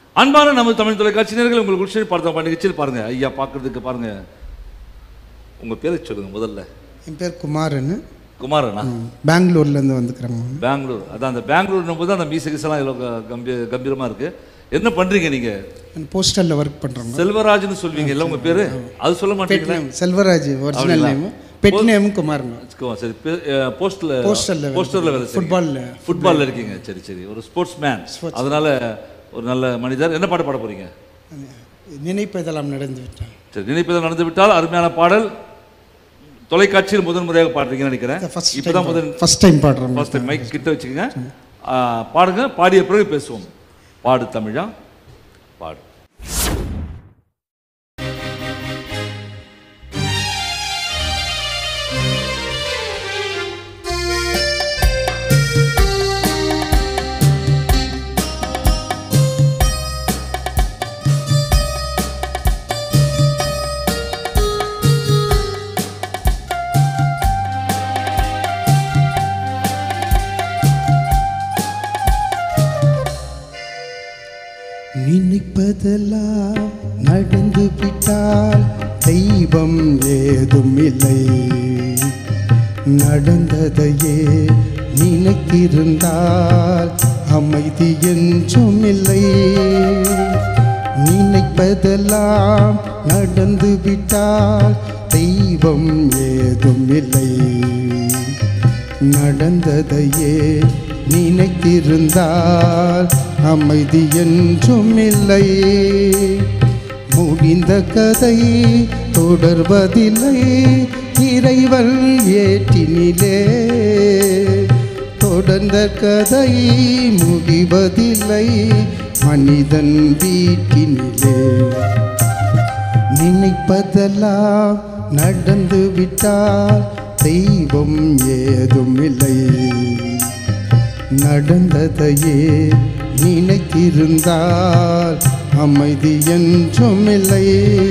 அன்பான நம்ம தமிழ் தொலைக்காட்சி நேயர்கள் உங்களுக்கு உற்சவ பார்த்த நிகழ்ச்சியில் பாருங்க ஐயா பார்க்கறதுக்கு பாருங்க உங்க பேரை சொல்லுங்க முதல்ல என் பேர் குமாரன் குமாரனா பெங்களூர்லேருந்து வந்துக்கிறேங்க பெங்களூர் அதான் அந்த பெங்களூர்னும் போது அந்த மியூசிக் எல்லாம் இவ்வளோ கம்பீர கம்பீரமா இருக்கு என்ன பண்றீங்க நீங்க போஸ்டலில் ஒர்க் பண்ணுறோங்க செல்வராஜ்னு சொல்வீங்க இல்ல உங்க பேரு அது சொல்ல பெட் மாட்டீங்களா name Selvaraj original name pet name குமாருங்க வச்சுக்கோ, சரி போஸ்ட்ல Postal ல போஸ்டர்ல வேலை Football ல. ஃபுட்பால்ல இருக்கீங்க சரி சரி ஒரு ஸ்போர்ட்ஸ் மேன் அதனால ஒரு நல்ல மனிதர் என்ன பாட்டு பாட போறீங்க நினைப்பதெல்லாம் நடந்து விட்டேன் சரி நினைப்பதில் நடந்து விட்டால் அருமையான பாடல் தொலைக்காட்சியில் முதன் முறையாக பாடுறீங்கன்னு நினைக்கிறேன் ஃபர்ஸ்ட் இப்பதான் முதல் ஃபர்ஸ்ட் டைம் பாடுறோங்க ஃபர்ஸ்ட் டைம் மைக் கிட்ட வச்சுக்கோங்க ஆ, பாடுங்க பாடிய பிறகு பேசுவோம் பாடு தமிழா பாடு நினைப்பதெல்லாம் நடந்து விட்டால் தெய்வம் ஏதும் இல்லை நடந்ததையே நினைத்திருந்தால் அமைதி என்றும் இல்லை நினைப்பதெல்லாம் நடந்து விட்டால் தெய்வம் ஏதும் இல்லை நடந்ததையே நினைத்திருந்தால் அமைதி என்றும் இல்லை முடிந்த கதை தொடர்வதில்லை இறைவன் ஏற்றினிலே தொடர்ந்த கதை முடிவதில்லை மனிதன் வீட்டினிலே நினைப்பதெல்லாம் நடந்து விட்டால் தெய்வம் ஏதும் இல்லை நடந்ததையே நினைத்திருந்தால் அமைதி என்றும் இல்லை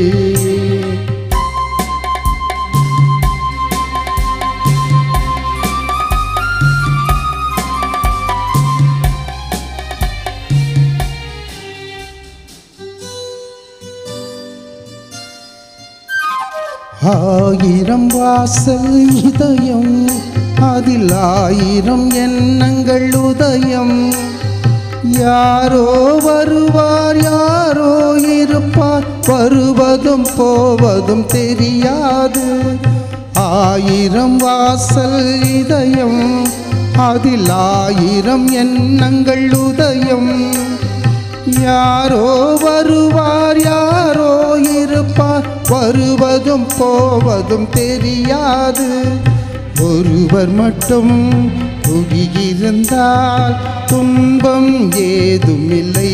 ஆயிரம் வாசல் இதயம் அதில் ஆயிரம் எண்ணங்கள் உதயம் யாரோ வருவார் யாரோ இருப்பார் வருவதும் போவதும் தெரியாது ஆயிரம் வாசல் இதயம் அதில் ஆயிரம் எண்ணங்கள் உதயம் யாரோ வருவார் யாரோ இருப்பார் வருவதும் போவதும் தெரியாது ஒருவர் மட்டும் துகியிருந்தால் துன்பம் ஏதுமில்லை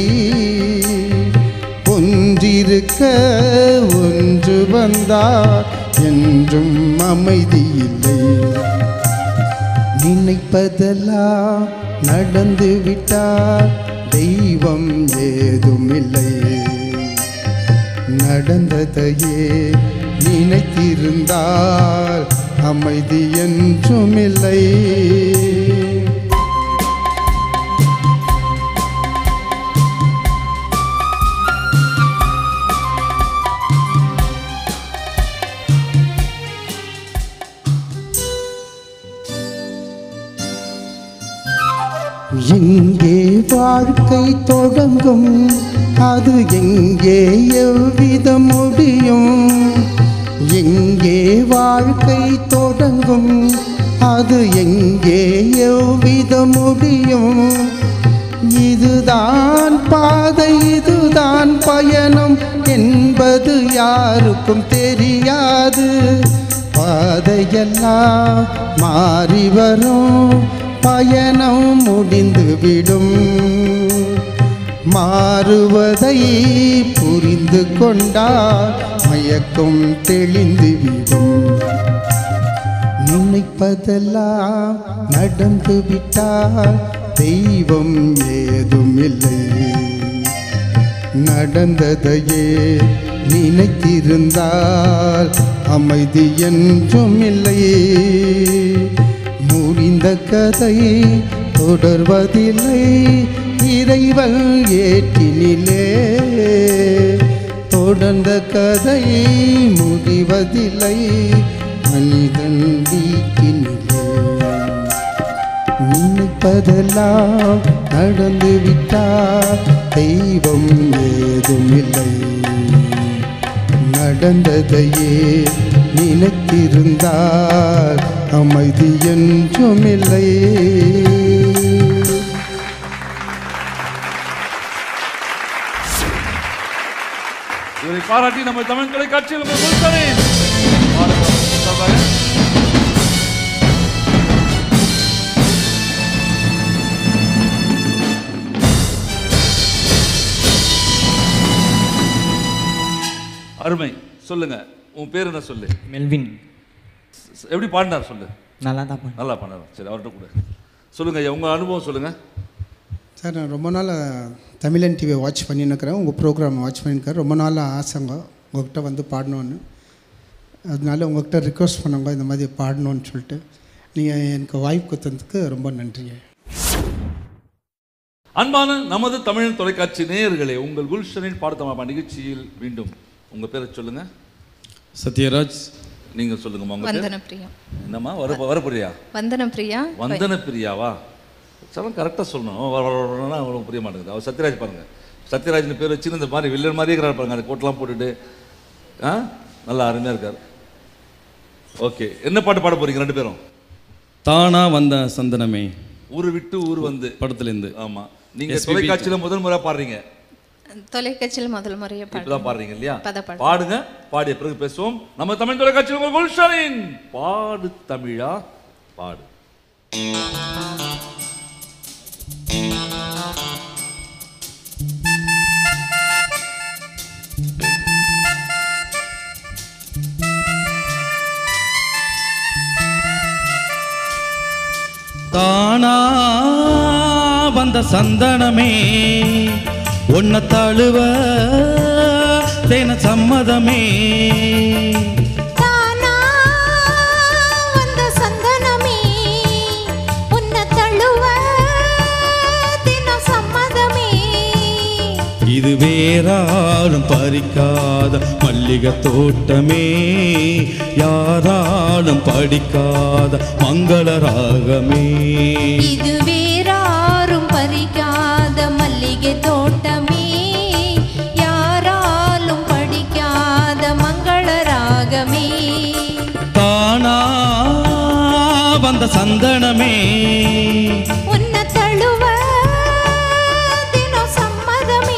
ஒன்றிருக்க ஒன்று வந்தால் என்றும் அமைதி இல்லை நினைப்பதெல்லாம் நடந்து விட்டால் தெய்வம் ஏதும் இல்லை நடந்ததையே நினைத்திருந்தால் அமைதி என்றும் இல்லை எங்கே வாழ்க்கை தொடங்கும் அது எங்கே எவ்வித முடியும் எங்கே வாழ்க்கை தொடங்கும் அது எங்கே எவ்வித முடியும் இதுதான் பாதை இதுதான் பயணம் என்பது யாருக்கும் தெரியாது பாதையெல்லாம் மாறி வரும் பயணம் முடிந்துவிடும் மாறுவதை புரிந்து கொண்டால் மயக்கம் தெளிந்துவிடும் நினைப்பதெல்லாம் நடந்து விட்டால் தெய்வம் ஏதும் இல்லை நடந்ததையே நினைத்திருந்தால் அமைதி என்றும் இல்லை முடிந்த கதை தொடர்வதில்லை இறைவன் ஏற்றினிலே தொடர்ந்த கதை முடிவதில்லை மனிதன் வீட்டினிலே நினைப்பதெல்லாம் நடந்து விட்டால் தெய்வம் ஏதுமில்லை நடந்ததையே நினைத்திருந்தால் அமைதி என்றுமில்லை இவரை பாராட்டி நம்ம தமிழ் தொலைக்காட்சியில் உங்கள் குல்கரின் பாடுகிறோம். சார்பாக. அருமை சொல்லுங்க உன் பேர் என்ன சொல்லு மெல்வின் ஸ்- எப்படி பாடினார் சொல்லு நல்லா தான் பண்ண நல்லா பாடினார் சரி அவர்கிட்ட கூட சொல்லுங்க ஐயா உங்க அனுபவம் சொல்லுங்க சார் நான் ரொம்ப நாள் தமிழன் டிவியை வாட்ச் பண்ணின்னுக்கிறேன் உங்கள் ப்ரோக்ராம் வாட்ச் பண்ணியிருக்கேன் ரொம்ப நாள் ஆசைங்க உங்கள்கிட்ட வந்து பாடணுன்னு அதனால உங்கள்கிட்ட ரிக்வஸ்ட் பண்ணவங்க இந்த மாதிரி பாடணும்னு சொல்லிட்டு நீங்கள் எனக்கு வாய்ப்பு கொடுத்ததுக்கு ரொம்ப நன்றி அன்பான நமது தமிழ் தொலைக்காட்சி நேயர்களே உங்கள் குல்ஷனின் பாடத்தமாபா நிகழ்ச்சியில் மீண்டும் உங்க பேரை சொல்லுங்க சத்யராஜ் நீங்க சொல்லுங்கம்மா உங்க பேர் வந்தன பிரியா என்னம்மா வர வரப்போறியா வந்தன பிரியா வந்தன பிரியாவா சலம் கரெக்டாக சொல்லணும் வர வர வரனா அவனுக்கு புரிய மாட்டேங்குது அவர் சத்யராஜ் பாருங்க சத்யராஜ்னு பேர் வச்சு இந்த மாதிரி வில்லன் மாதிரியே இருக்கிறார் பாருங்க அந்த கோட்டெலாம் போட்டுட்டு ஆ நல்லா அருமையாக இருக்கார் ஓகே என்ன பாட்டு பாட போறீங்க ரெண்டு பேரும் தானா வந்த சந்தனமே ஊரு விட்டு ஊர் வந்து படத்துலேருந்து ஆமா நீங்க SPB. தொலைக்காட்சியில முதல் முறை பாடுறீங்க தொலைக்காட்சியில் முதல் முறையை இப்பதான் பாடுறீங்க இல்லையா பத பாடு. பாடுங்க பாடிய பிறகு பேசுவோம் நம்ம தமிழ் தொலைக்காட்சியில் உங்கள் குல்ஷனின் பாடு தமிழா பாடு தானா வந்த சந்தனமே உன்னை தழுவ தேன சம்மதமே தானா வந்த சந்தனமே உன்னை தழுவ தினம் சம்மதமே இது வேறாலும் பறிக்காத மல்லிகை தோட்டமே யாராலும் படிக்காத மங்கள ராகமே இது வேறாரும் பறிக்காத மல்லிகை தோட்டமே யாராலும் படிக்காத மங்கள ராகமே தானா வந்த சந்தனமே உன்னை தழுவ தினம் சம்மதமே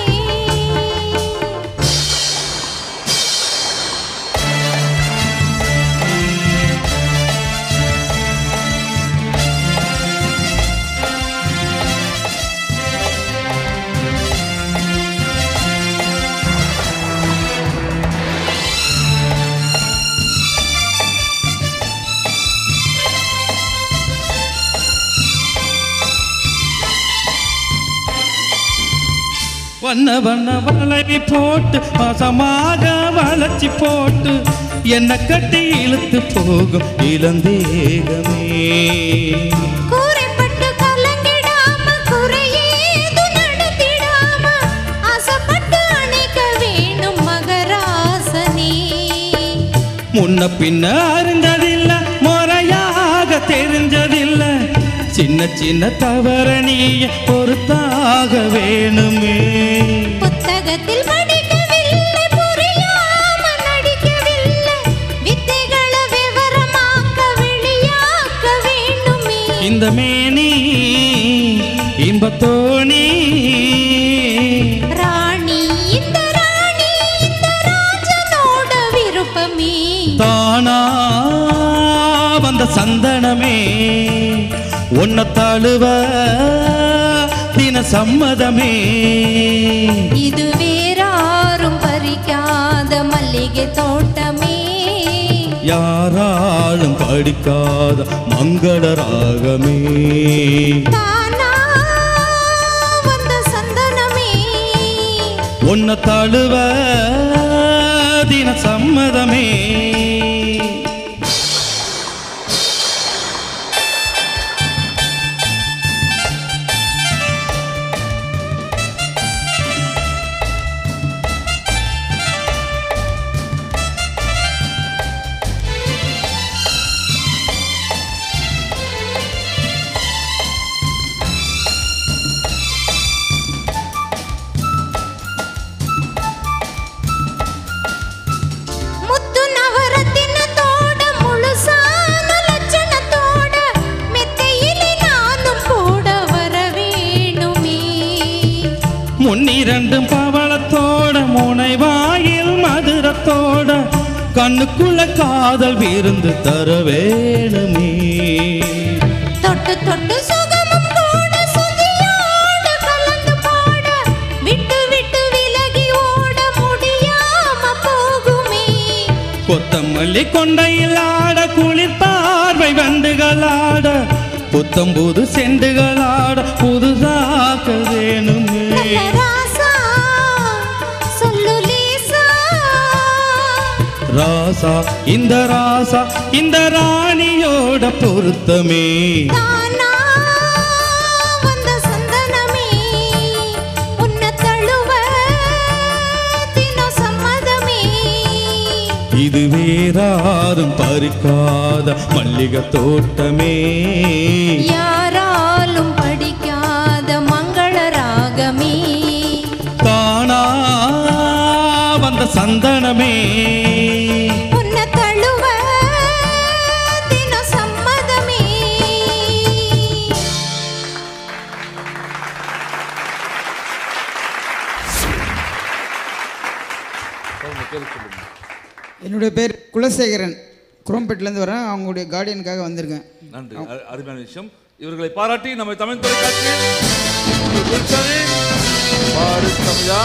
வண்ண வண்ண வளைவி போட்டு பாசமாக வளைச்சி போட்டு என்ன கட்டி இழுத்து போகும் இளந்தேகமே கூரைப்பட்டு கலங்கிடாம குறையேது நடத்திடாம ஆசைப்பட்டு அணைக்க வேணும் மகராசனே முன்ன பின்ன அறிந்ததில்ல முறையாக தெரிஞ்சதில்ல சின்ன சின்ன தவற நீய பொறுத்தாக வேணுமே புத்தகத்தில் படிக்கவில்லை புரியாம நடிக்கவில்லை வித்தைகளை விவரமாக்க வெளியாக்க வேண்டுமே இந்த மேனி இன்பத்தோணி ராணி இந்த ராணி இந்த ராஜனோட விருப்பமே தானா வந்த சந்தனமே உன்னை தழுவ தின சம்மதமே இது வேறாரும் பறிக்காத மல்லிகை தோட்டமே யாராலும் படிக்காத மங்கள ராகமே தானா வந்த சந்தனமே உன்னை தழுவ தின சம்மதமே ரெண்டும் பவளத்தோட முனைவாயில் மதுரத்தோட கண்ணுக்குள்ள காதல் விருந்து தர வேணுமே தொட்டு தொட்டு சுகமும் கூட சுதியோடு கலந்து பாட விட்டு விட்டு விலகி ஓட முடியாம போகுமே கொத்தமல்லி கொண்டையில் ஆட குளிர் பார்வை வண்டுகளாட புத்தம்புது செண்டுகளாட புதுசாக்க வேணுமே நல்ல ராசா சொல்லு லேசா ராசா இந்த ராசா இந்த ராணியோட பொருத்தமே தானா வந்த சந்தனமே உன்னை தழுவ தினம் சம்மதமே இது வேறாரும் பறிக்காத மல்லிகை தோட்டமே யாராலும் படிக்காத மங்கள ராகமே தானா வந்த சந்தனமே உன்னை தழுவ தினம் சம்மதமே உங்க பேர் சொல்லுங்க என்னுடைய பேர் குலசேகரன் குரோம்பேட்டிலேருந்து வரேன் அவங்களுடைய கார்டியனுக்காக வந்திருக்கேன் நன்றி அ- அருமையான விஷயம் இவர்களை பாராட்டி நம்ம தமிழ் தொலைக்காட்சி குல்சனே, பாடு தமிழா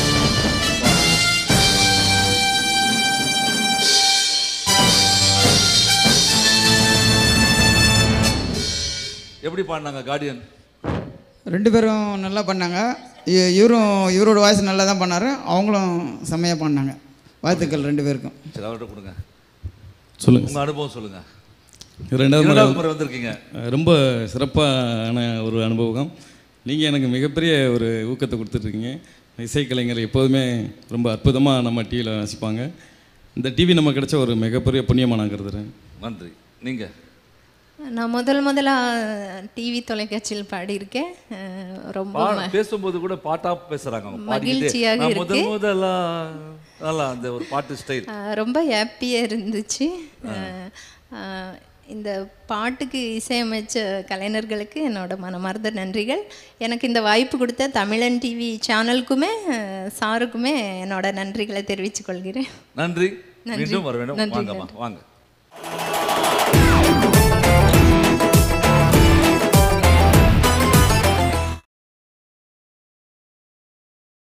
எப்படி பாடினாங்க கார்டியன் ரெண்டு பேரும் நல்லா பண்ணாங்க இ- இவரும் இவரோட வாய்ஸ் நல்லா தான் பண்ணார் அவங்களும் செம்மையாக பண்ணாங்க வாழ்த்துக்கள் ரெண்டு பேருக்கும் சரி அவர்கிட்ட கொடுங்க சொல்லுங்க உங்க அனுபவம் சொல்லுங்க ரெண்டாவது முறை இரண்டாவது முறை வந்திருக்கீங்க ரொம்ப சிறப்பான ஒரு அனுபவம் நீங்கள் எனக்கு மிகப்பெரிய ஒரு ஊக்கத்தை கொடுத்துட்ருக்கீங்க இசைக்கலைஞர் எப்போதுமே ரொம்ப அற்புதமாக நம்ம டிவியில் வாசிப்பாங்க இந்த டிவி நம்ம கிடைச்ச ஒரு மிகப்பெரிய புண்ணியமாக நான் கருதுறேன் நன்றி நீங்க நான் முதல் முதலாக டிவி தொலைக்காட்சியில் பாடியிருக்கேன் அஹ் ரொம்ப பா- ம- பேசும்போது கூட பாட்டா பேசுறாங்க அவங்க பாடிக்கிட்டே. மகிழ்ச்சியாக நான் முதல் இருக்கு. முதல்ல நல்லா அந்த ஒரு பாட்டு ஸ்டைல் அஹ் ரொம்ப ஹாப்பியாக இருந்துச்சு அஹ் அஹ் இந்த பாட்டுக்கு இசையமைச்ச கலைஞர்களுக்கு என்னோட மனமார்ந்த நன்றிகள் எனக்கு இந்த வாய்ப்பு கொடுத்த தமிழன் டிவி சேனலுக்குமே அஹ் சாருக்குமே என்னோட நன்றிகளை தெரிவித்துக் கொள்கிறேன் நன்றி நன்றி. மீண்டும் வர வேண்டும் நன்றி, வாங்கம்மா வாங்க